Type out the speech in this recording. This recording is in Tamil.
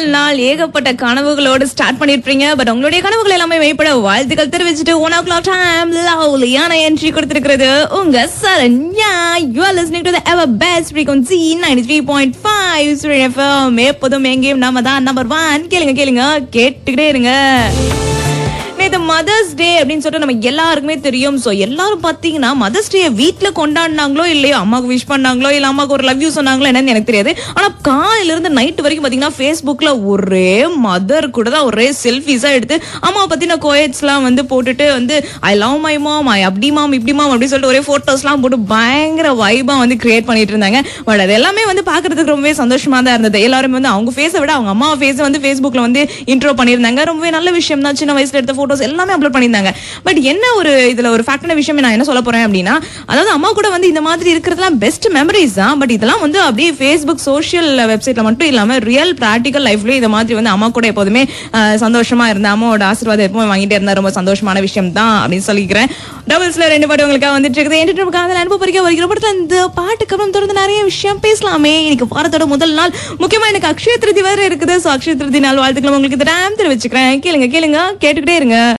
முதல் நாள் ஏகப்பட்ட கனவுகளோடு ஸ்டார்ட் பண்ணிருப்பீங்க பட் உங்களுடைய கனவுகள் எல்லாமே மேம்பட வாழ்த்துக்கள் தெரிவிச்சுட்டு ஒன் ஓ கிளாக் டைம் லவ்லியான என்ட்ரி கொடுத்திருக்கிறது உங்க Saranya you are listening to the ever best frequency 93.5 Sri FM எப்போதும் எங்கேயும் நாம தான் நம்பர் ஒன் கேளுங்க கேளுங்க கேட்டுக்கிட்டே இருங்க நேத்து மதர்ஸ் டே அப்படின்னு சொல்லிட்டு நம்ம எல்லாருக்குமே தெரியும் சோ எல்லாரும் பாத்தீங்கன்னா மதர்ஸ் டே வீட்ல கொண்டாடினாங்களோ இல்லையோ அம்மாவுக்கு விஷ் பண்ணாங்களோ இல்ல அம்மாவுக்கு ஒரு லவ் யூ சொன்னாங்களோ என்னன்னு எனக்கு தெரியாது ஆனா காலையில இருந்து நைட் வரைக்கும் பாத்தீங்கன்னா Facebookல ஒரே மதர் கூட தான் ஒரே செல்ஃபிஸா எடுத்து அம்மா பத்தின கோயட்ஸ் எல்லாம் வந்து போட்டுட்டு வந்து ஐ லவ் மை மாம் ஐ அப்படி மாம் இப்படி மாம் அப்படி சொல்லிட்டு ஒரே போட்டோஸ் எல்லாம் போட்டு பயங்கர வைபா வந்து கிரியேட் பண்ணிட்டு இருந்தாங்க பட் அது எல்லாமே வந்து பாக்குறதுக்கு ரொம்பவே சந்தோஷமா தான் இருந்தது எல்லாருமே வந்து அவங்க ஃபேஸை விட அவங்க அம்மா ஃபேஸ் வந்து Facebookல வந்து இன்ட்ரோ பண்ணியிருந்தாங்க ரொம்பவே நல்ல விஷயம் தான் சின்ன வயசுல எடுத்த போட்டோஸ் எல்லாமே அப்லோட் பண்ணியிருந்தாங்க பட் என்ன ஒரு இதுல ஒரு ஃபேக்டான விஷயம் நான் என்ன சொல்ல போறேன் அப்படின்னா அதாவது அம்மா கூட வந்து இந்த மாதிரி இருக்கிறதுலாம் பெஸ்ட் மெமரிஸ் தான் பட் இதெல்லாம் வந்து அப்படியே ஃபேஸ்புக் சோஷியல் வெப்சைட்ல மட்டும் இல்லாம ரியல் பிராக்டிக்கல் லைஃப்லயும் இந்த மாதிரி வந்து அம்மா கூட எப்போதுமே அஹ், சந்தோஷமா இருந்த அம்மாவோட ஆசீர்வாதம் எப்பவுமே வாங்கிட்டே இருந்தா ரொம்ப சந்தோஷமான விஷயம் தான் அப்படின்னு சொல்லிக்கிறேன் டபுள்ஸ்ல ரெண்டு பாட்டு உங்களுக்காக வந்துட்டு இருக்குது என்டர்டைன்மெண்ட் காதல் அனுப்ப பறிக்க வருகிற படத்துல இந்த பாட்டுக்கு அப்புறம் தொடர்ந்து நிறைய விஷயம் பேசலாமே இன்னைக்கு வாரத்தோட முதல் நாள் முக்கியமா எனக்கு அக்ஷய திருதி வேற இருக்குது சோ அக்ஷய திருதி நாள் வாழ்த்துக்கள் உங்களுக்கு இந்த டைம் தெரிவிச்சுக்கிறேன் கேளுங்க கேளுங்க கேட்டுக்கிட்டே இருங்க